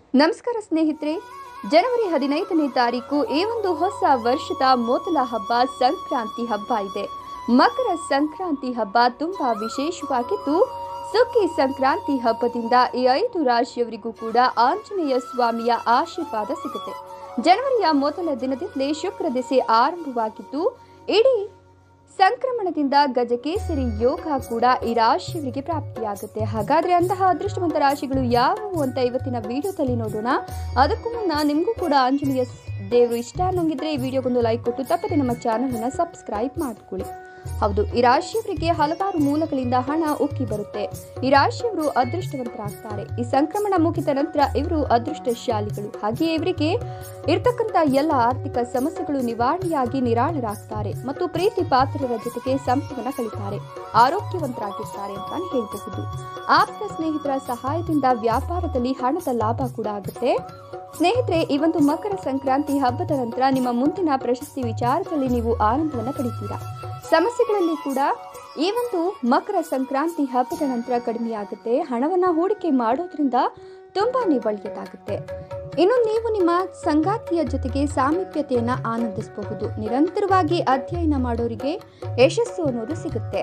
ನಮಸ್ಕಾರ ಸ್ನೇಹಿತರೆ ಜನವರಿ ಹದಿನೈದನೇ ತಾರೀಕು ಈ ಒಂದು ಹೊಸ ವರ್ಷದ ಮೊದಲ ಹಬ್ಬ ಸಂಕ್ರಾಂತಿ ಹಬ್ಬ ಇದೆ ಮಕರ ಸಂಕ್ರಾಂತಿ ಹಬ್ಬ ತುಂಬಾ ವಿಶೇಷವಾಗಿದ್ದು ಸುಗ್ಗಿ ಸಂಕ್ರಾಂತಿ ಹಬ್ಬದಿಂದ ಈ ಐದು ರಾಶಿಯವರಿಗೂ ಕೂಡ ಆಂಜನೇಯ ಸ್ವಾಮಿಯ ಆಶೀರ್ವಾದ ಸಿಗುತ್ತೆ ಜನವರಿಯ ಮೊದಲ ದಿನದಿಂದಲೇ ಶುಕ್ರ ದಿಸೆ ಆರಂಭವಾಗಿದ್ದು ಇಡೀ ಸಂಕ್ರಮಣದಿಂದ ಗಜಕೇಸರಿ ಯೋಗ ಕೂಡ ಈ ರಾಶಿಯವರಿಗೆ ಪ್ರಾಪ್ತಿಯಾಗುತ್ತೆ ಹಾಗಾದ್ರೆ ಅಂತಹ ಅದೃಷ್ಟವಂತ ರಾಶಿಗಳು ಯಾವುವು ಅಂತ ಇವತ್ತಿನ ವಿಡಿಯೋದಲ್ಲಿ ನೋಡೋಣ ಅದಕ್ಕೂ ಮುನ್ನ ನಿಮಗೂ ಕೂಡ ಆಂಜನೇಯ ದೇವರು ಇಷ್ಟ ಅನ್ನೋಂಗಿದ್ರೆ ಈ ವಿಡಿಯೋಗೊಂದು ಲೈಕ್ ಕೊಟ್ಟು ತಪ್ಪದೆ ನಮ್ಮ ಚಾನಲ್ ಅನ್ನ ಸಬ್ಸ್ಕ್ರೈಬ್ ಮಾಡ್ಕೊಳ್ಳಿ ಹೌದು ಈ ರಾಶಿಯವರಿಗೆ ಹಲವಾರು ಮೂಲಗಳಿಂದ ಹಣ ಉಕ್ಕಿ ಬರುತ್ತೆ ಈ ರಾಶಿಯವರು ಅದೃಷ್ಟವಂತರಾಗ್ತಾರೆ ಈ ಸಂಕ್ರಮಣ ಮುಗಿದ ನಂತರ ಇವರು ಅದೃಷ್ಟಶಾಲಿಗಳು ಹಾಗೆಯೇ ಇವರಿಗೆ ಇರ್ತಕ್ಕಂಥ ಎಲ್ಲ ಆರ್ಥಿಕ ಸಮಸ್ಯೆಗಳು ನಿವಾರಣೆಯಾಗಿ ನಿರಾಳರಾಗ್ತಾರೆ ಮತ್ತು ಪ್ರೀತಿ ಪಾತ್ರರ ಜೊತೆಗೆ ಸಮಯವನ್ನ ಕಳೀತಾರೆ ಆರೋಗ್ಯವಂತರಾಗಿರ್ತಾರೆ ಅಂತಾನೆ ಹೇಳಬಹುದು ಆಪ್ತ ಸ್ನೇಹಿತರ ಸಹಾಯದಿಂದ ವ್ಯಾಪಾರದಲ್ಲಿ ಹಣದ ಲಾಭ ಕೂಡ ಆಗುತ್ತೆ ಸ್ನೇಹಿತರೆ ಈ ಒಂದು ಮಕರ ಸಂಕ್ರಾಂತಿ ಹಬ್ಬದ ನಂತರ ನಿಮ್ಮ ಮುಂದಿನ ಪ್ರಶಸ್ತಿ ವಿಚಾರದಲ್ಲಿ ನೀವು ಆನಂದವನ್ನು ಪಡಿತೀರಾ ಸಮಸ್ಯೆಗಳಲ್ಲಿ ಕೂಡ ಈ ಒಂದು ಮಕರ ಸಂಕ್ರಾಂತಿ ಹಬ್ಬದ ನಂತರ ಕಡಿಮೆಯಾಗುತ್ತೆ ಹಣವನ್ನ ಹೂಡಿಕೆ ಮಾಡೋದ್ರಿಂದ ತುಂಬಾನೇ ಒಳ್ಳೆಯದಾಗುತ್ತೆ ಇನ್ನು ನೀವು ನಿಮ್ಮ ಸಂಗಾತಿಯ ಜೊತೆಗೆ ಸಾಮೀಪ್ಯತೆಯನ್ನ ಆನಂದಿಸಬಹುದು ನಿರಂತರವಾಗಿ ಅಧ್ಯಯನ ಮಾಡೋರಿಗೆ ಯಶಸ್ಸು ಅನ್ನೋದು ಸಿಗುತ್ತೆ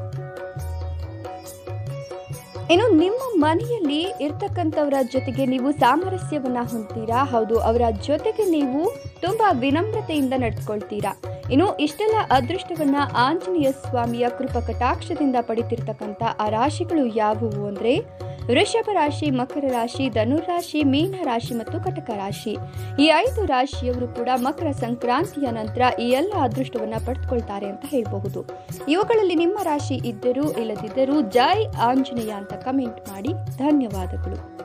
ಇನ್ನು ನಿಮ್ಮ ಮನೆಯಲ್ಲಿ ಇರ್ತಕ್ಕಂಥವರ ಜೊತೆಗೆ ನೀವು ಸಾಮರಸ್ಯವನ್ನ ಹೊಂದ್ತೀರಾ ಹೌದು ಅವರ ಜೊತೆಗೆ ನೀವು ತುಂಬಾ ವಿನಮ್ರತೆಯಿಂದ ನಡ್ಕೊಳ್ತೀರಾ ಇನ್ನು ಇಷ್ಟೆಲ್ಲ ಅದೃಷ್ಟವನ್ನ ಆಂಜನೇಯ ಸ್ವಾಮಿಯ ಕೃಪಾ ಕಟಾಕ್ಷದಿಂದ ಪಡಿತಿರ್ತಕ್ಕಂಥ ಆ ರಾಶಿಗಳು ಯಾವುವು ಅಂದ್ರೆ ವೃಷಭ ರಾಶಿ ಮಕರ ರಾಶಿ ಧನುರಾಶಿ ಮೀನ ರಾಶಿ ಮತ್ತು ಕಟಕ ರಾಶಿ ಈ ಐದು ರಾಶಿಯವರು ಕೂಡ ಮಕರ ಸಂಕ್ರಾಂತಿಯ ನಂತರ ಈ ಎಲ್ಲ ಅದೃಷ್ಟವನ್ನ ಪಡೆದುಕೊಳ್ತಾರೆ ಅಂತ ಹೇಳಬಹುದು ಇವುಗಳಲ್ಲಿ ನಿಮ್ಮ ರಾಶಿ ಇದ್ದರೂ ಇಲ್ಲದಿದ್ದರೂ ಜೈ ಆಂಜನೇಯ ಅಂತ ಕಮೆಂಟ್ ಮಾಡಿ ಧನ್ಯವಾದಗಳು